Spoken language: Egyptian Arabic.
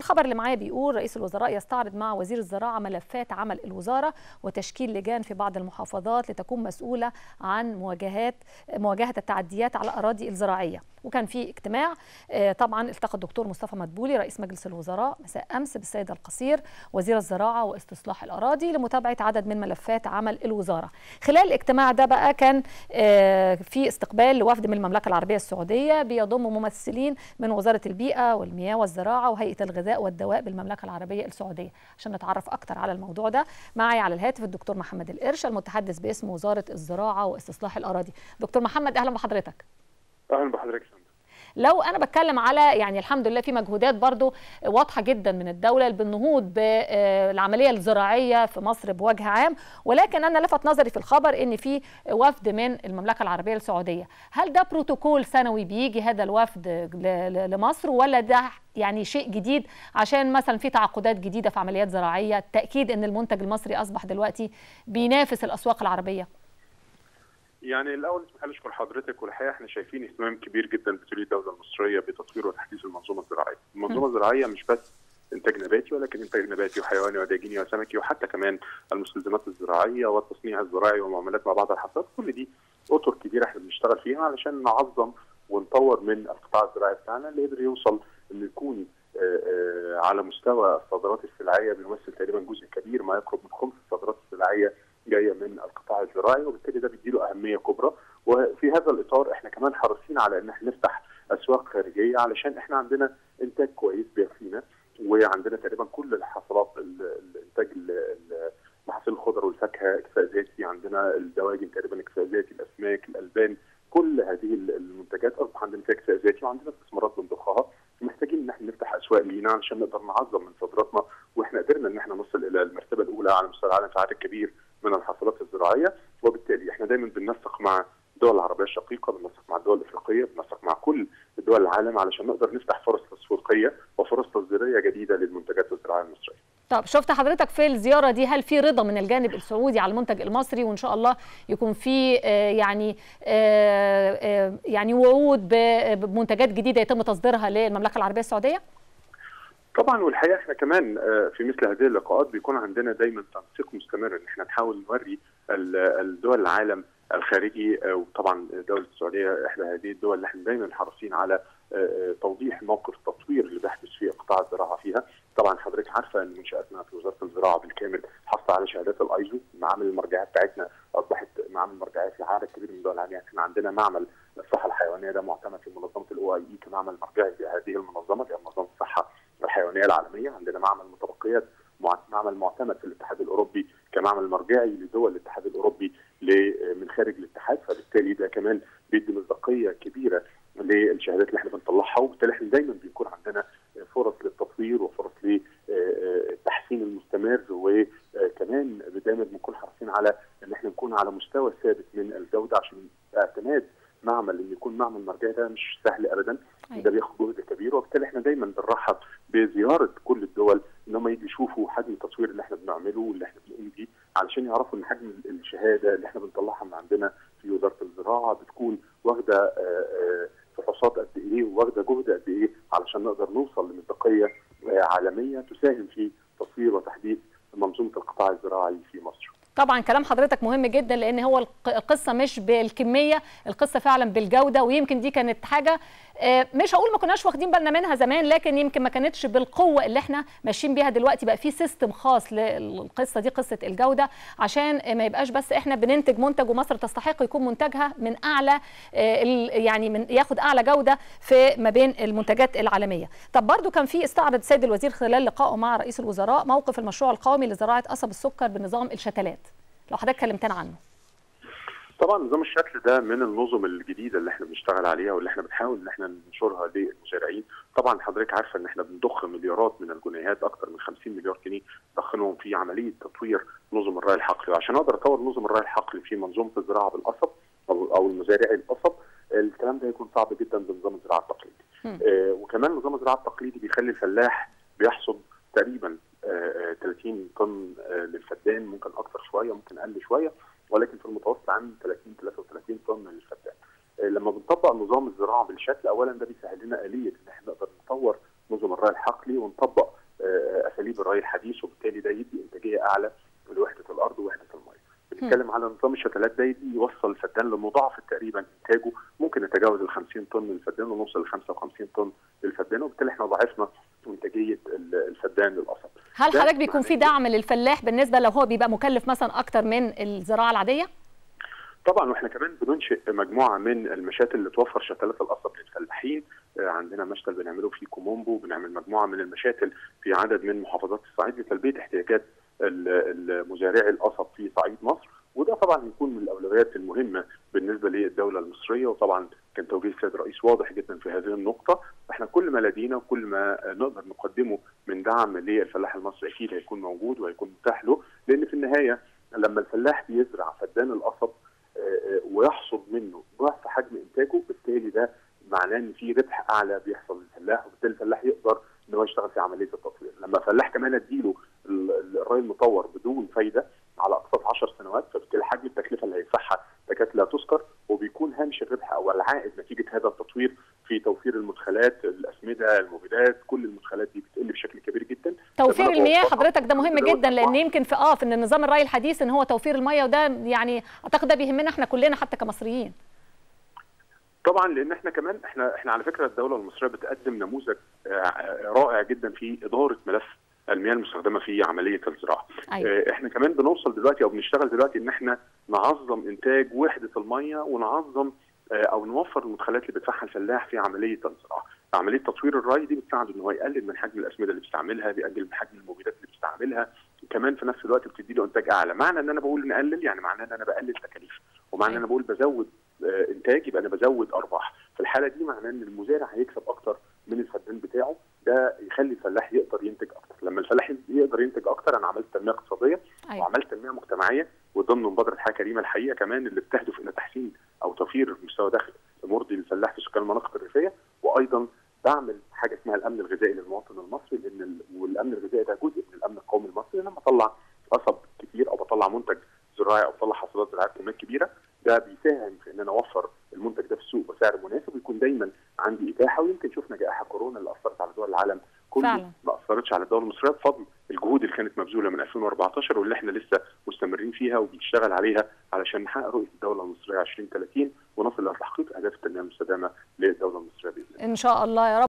الخبر اللي معايا بيقول رئيس الوزراء يستعرض مع وزير الزراعه ملفات عمل الوزاره وتشكيل لجان في بعض المحافظات لتكون مسؤوله عن مواجهات مواجهه التعديات على الاراضي الزراعيه وكان في اجتماع طبعا التقى الدكتور مصطفى مدبولي رئيس مجلس الوزراء مساء امس بالسيد القصير وزير الزراعه واستصلاح الاراضي لمتابعه عدد من ملفات عمل الوزاره خلال الاجتماع ده بقى كان في استقبال لوفد من المملكه العربيه السعوديه بيضم ممثلين من وزاره البيئه والمياه والزراعه وهيئه الغذاء والدواء بالمملكه العربيه السعوديه عشان نتعرف اكتر على الموضوع ده معي على الهاتف الدكتور محمد القرش المتحدث باسم وزاره الزراعه واستصلاح الاراضي دكتور محمد اهلا بحضرتك اهلا بحضرتك لو انا بتكلم على يعني الحمد لله في مجهودات برضو واضحه جدا من الدوله بالنهوض بالعمليه الزراعيه في مصر بوجه عام ولكن انا لفت نظري في الخبر ان في وفد من المملكه العربيه السعوديه هل ده بروتوكول سنوي بيجي هذا الوفد لمصر ولا ده يعني شيء جديد عشان مثلا في تعاقدات جديده في عمليات زراعيه تاكيد ان المنتج المصري اصبح دلوقتي بينافس الاسواق العربيه يعني الاول اسمح لي اشكر حضرتك والحقيقه احنا شايفين اهتمام كبير جدا بتولي الدوله المصريه بتطوير وتحديث المنظومه الزراعيه، المنظومه الزراعيه مش بس انتاج نباتي ولكن انتاج نباتي وحيواني وداجيني وسمكي وحتى كمان المستلزمات الزراعيه والتصنيع الزراعي والمعاملات مع بعض الحصاد كل دي اطر كبيره احنا بنشتغل فيها علشان نعظم ونطور من القطاع الزراعي بتاعنا اللي قدر يوصل انه يكون على مستوى الصادرات السلعيه بيمثل تقريبا جزء كبير ما يقرب من خمس الصادرات السلعيه جايه من القطاع الزراعي وبالتالي ده بيديله اهميه كبرى وفي هذا الاطار احنا كمان حريصين على ان احنا نفتح اسواق خارجيه علشان احنا عندنا انتاج كويس بيكفينا وعندنا تقريبا كل الحصلات الانتاج محاصيل الخضر والفاكهه اكفاء ذاتي عندنا الدواجن تقريبا اكفاء ذاتي الاسماك الالبان كل هذه المنتجات اصبح عندنا فيها اكفاء ذاتي وعندنا استثمارات بنضخها محتاجين ان احنا نفتح اسواق لينا علشان نقدر نعظم من صادراتنا واحنا قدرنا ان احنا نوصل الى المرتبه الاولى على مستوى العالم في عدد كبير من الحصولات الزراعيه وبالتالي احنا دايما بننسق مع الدول العربيه الشقيقه بننسق مع الدول الافريقيه بننسق مع كل دول العالم علشان نقدر نفتح فرص تسويقيه وفرص تصديريه جديده للمنتجات الزراعيه المصريه. طب شفت حضرتك في الزياره دي هل في رضا من الجانب السعودي على المنتج المصري وان شاء الله يكون في يعني يعني وعود بمنتجات جديده يتم تصديرها للمملكه العربيه السعوديه؟ طبعا والحقيقه احنا كمان في مثل هذه اللقاءات بيكون عندنا دايما تنسيق مستمر ان احنا نحاول نوري الدول العالم الخارجي وطبعا دوله السعوديه احدى هذه الدول اللي احنا دايما حريصين على توضيح موقف التطوير اللي بيحدث في قطاع الزراعه فيها، طبعا حضرتك عارفه ان منشاتنا في وزاره الزراعه بالكامل حصل على شهادات الايزو، معامل المرجعيه بتاعتنا اصبحت معامل مرجعيه في عدد كبير من الدول العالميه، احنا عندنا معمل الصحه الحيوانيه ده معتمد في منظمه الاو اي اي كمعمل مرجعي لهذه المنظمه اللي هي منظمه الصحه الحيوانيه العالميه، عندنا معمل متبقيات معمل معتمد في الاتحاد الاوروبي كمعمل مرجعي لدول الاتحاد الاوروبي من خارج الاتحاد فبالتالي ده كمان بيدي مصداقيه كبيره للشهادات اللي احنا بنطلعها وبالتالي احنا دايما بيكون عندنا فرص للتطوير وفرص للتحسين المستمر وكمان دايما بنكون حريصين على ان احنا نكون على مستوى ثابت من الجوده عشان اعتماد معمل ان يكون معمل مرجعي ده مش سهل ابدا ده بياخد جهد كبير وبالتالي احنا دايما بنرحب بزياره كل الدول ان هم يجي يشوفوا حجم التصوير اللي احنا بنعمله واللي احنا بنقوم بيه علشان يعرفوا ان حجم الشهاده اللي احنا بنطلعها من عندنا في وزاره الزراعه بتكون واخده فحوصات قد ايه وواخده جهد قد ايه علشان نقدر نوصل لمصداقيه عالميه تساهم في تطوير وتحديث منظومه القطاع الزراعي في مصر. طبعا كلام حضرتك مهم جدا لان هو القصه مش بالكميه القصه فعلا بالجوده ويمكن دي كانت حاجه مش هقول ما كناش واخدين بالنا منها زمان لكن يمكن ما كانتش بالقوه اللي احنا ماشيين بيها دلوقتي بقى في سيستم خاص للقصه دي قصه الجوده عشان ما يبقاش بس احنا بننتج منتج ومصر تستحق يكون منتجها من اعلى يعني من ياخد اعلى جوده في ما بين المنتجات العالميه طب برضو كان في استعرض السيد الوزير خلال لقائه مع رئيس الوزراء موقف المشروع القومي لزراعه قصب السكر بنظام الشتلات لو حضرتك كلمتنا عنه طبعا نظام الشكل ده من النظم الجديده اللي احنا بنشتغل عليها واللي احنا بنحاول ان احنا ننشرها للمزارعين طبعا حضرتك عارفه ان احنا بنضخ مليارات من الجنيهات اكثر من 50 مليار جنيه ضخنهم في عمليه تطوير نظم الري الحقلي وعشان اقدر اطور نظم الري الحقلي في منظومه الزراعه بالقصب او او المزارعي القصب الكلام ده هيكون صعب جدا بنظام الزراعه التقليدي آه وكمان نظام الزراعه التقليدي بيخلي الفلاح بيحصد تقريبا آه 30 طن آه للفدان ممكن اكثر شويه ممكن اقل شويه ولكن في المتوسط عن 30 33 طن للفدان. لما بنطبق نظام الزراعه بالشكل اولا ده بيسهل لنا اليه ان احنا نقدر نطور نظم الري الحقلي ونطبق اساليب الري الحديث وبالتالي ده يدي انتاجيه اعلى لوحده الارض ووحده الميه. بنتكلم على نظام الشتلات ده يدي يوصل الفدان لمضاعف تقريبا انتاجه ممكن نتجاوز ال 50 طن للفدان ونوصل ل 55 طن للفدان وبالتالي احنا ضاعفنا انتاجيه الفدان للقصب. هل حضرتك بيكون في دعم للفلاح بالنسبه لو هو بيبقى مكلف مثلا اكتر من الزراعه العاديه؟ طبعا واحنا كمان بننشئ مجموعه من المشاتل اللي توفر شتلات القصب للفلاحين عندنا مشتل بنعمله في كومومبو بنعمل مجموعه من المشاتل في عدد من محافظات الصعيد لتلبيه احتياجات المزارعي القصب في صعيد مصر وده طبعا يكون من الاولويات المهمه بالنسبه للدوله المصريه وطبعا كان توجيه السيد الرئيس واضح جدا في هذه النقطه احنا كل ما لدينا وكل ما نقدر نقدمه من دعم للفلاح المصري اكيد هيكون موجود وهيكون متاح له لان في النهايه لما الفلاح بيزرع فدان القصب ويحصد منه ضعف حجم انتاجه بالتالي ده معناه ان في ربح اعلى بيحصل للفلاح وبالتالي الفلاح يقدر ان هو يشتغل في عمليه التطوير لما الفلاح كمان اديله الري المطور بدون فايده على اقساط 10 سنوات فبالتالي حجم التكلفه اللي هيدفعها تكاد لا تذكر وبيكون هامش الربح او العائد نتيجه هذا التطوير في توفير المدخلات الاسمده المبيدات كل المدخلات دي بتقل بشكل كبير جدا توفير المياه حضرتك ده مهم جدا لان يمكن في اه في النظام الري الحديث ان هو توفير المياه وده يعني اعتقد ده بيهمنا احنا كلنا حتى كمصريين طبعا لان احنا كمان احنا احنا على فكره الدوله المصريه بتقدم نموذج رائع جدا في اداره ملف المياه المستخدمه في عمليه الزراعه. أيوة. احنا كمان بنوصل دلوقتي او بنشتغل دلوقتي ان احنا نعظم انتاج وحده الميه ونعظم او نوفر المدخلات اللي بيدفعها الفلاح في عمليه الزراعه. عمليه تطوير الري دي بتساعده ان هو يقلل من حجم الاسمده اللي بيستعملها، بيقلل من حجم المبيدات اللي بيستعملها، كمان في نفس الوقت بتدي له انتاج اعلى، معنى ان انا بقول نقلل يعني معناه ان انا بقلل تكاليف، ومعنى ان انا بقول بزود انتاج يبقى انا بزود ارباح، في الحاله دي معناه ان المزارع هيكسب اكتر من الفدان بتاعه، ده يخلي الفلاح يقدر ينتج اكتر، لما الفلاح يقدر ينتج اكتر انا عملت تنميه اقتصاديه أيوة. وعملت تنميه مجتمعيه وضمن مبادره حياه كريمه الحقيقه كمان اللي بتهدف الى تحسين او توفير مستوى دخل مرضي للفلاح في سكان المناطق الريفيه وايضا بعمل حاجه اسمها الامن الغذائي للمواطن المصري لان والامن الغذائي ده جزء من الامن القومي المصري لما بطلع قصب كتير او بطلع منتج زراعي او بطلع حصولات زراعيه بكميات كبيره ده بيساهم في ان انا اوفر المنتج ده في السوق بسعر مناسب ويكون دايما عندي اتاحه ويمكن شفنا جائحه كورونا اللي اثرت على دول العالم كله ما اثرتش على الدوله المصريه بفضل الجهود اللي كانت مبذوله من 2014 واللي احنا لسه مستمرين فيها وبنشتغل عليها علشان نحقق رؤيه الدوله المصريه 2030 ونصل الى تحقيق اهداف التنميه المستدامه للدوله المصريه باذن الله. ان شاء الله يا رب